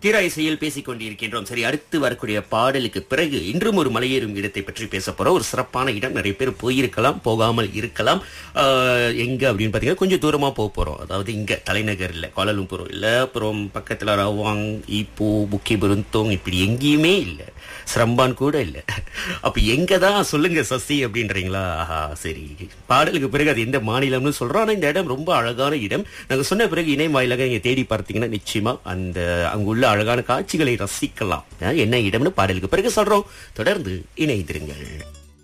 தீரா இசையில் பேசிக் கொண்டிருக்கின்றோம் சரி அடுத்து வரக்கூடிய பாடலுக்கு பிறகு இன்றும் ஒரு மலையேறும் இடத்தை பற்றி பேச போறோம் ஒரு சிறப்பான இடம் நிறைய பேர் போயிருக்கலாம் போகாமல் இருக்கலாம் ஆஹ், எங்க அப்படின்னு பாத்தீங்கன்னா கொஞ்சம் தூரமா போக போறோம் அதாவது இங்க தலைநகர்ல கோலாலும்பூர் இல்ல அப்புறம் பக்கத்துல ரவாங் ஈப்போ புக்கி பெருந்தோங் இப்படி எங்கேயுமே இல்ல சிரம்பான் கூட இல்ல அப்ப எங்க தான் சொல்லுங்க சசி அப்படின்றீங்களா ஆஹா சரி பாடலுக்கு பிறகு அது எந்த மாநிலம்னு சொல்றோம் ஆனா இந்த இடம் ரொம்ப அழகான இடம் நாங்க சொன்ன பிறகு இணை வாயிலாக நீங்க தேடி பார்த்தீங்கன்னா நிச்சயமா அந்த அங்குள்ள அழகான காட்சிகளை ரசிக்கலாம் அஹ் என்ன இடம்னு பாடலுக்கு பிறகு சொல்றோம் தொடர்ந்து இணைந்திருங்கள்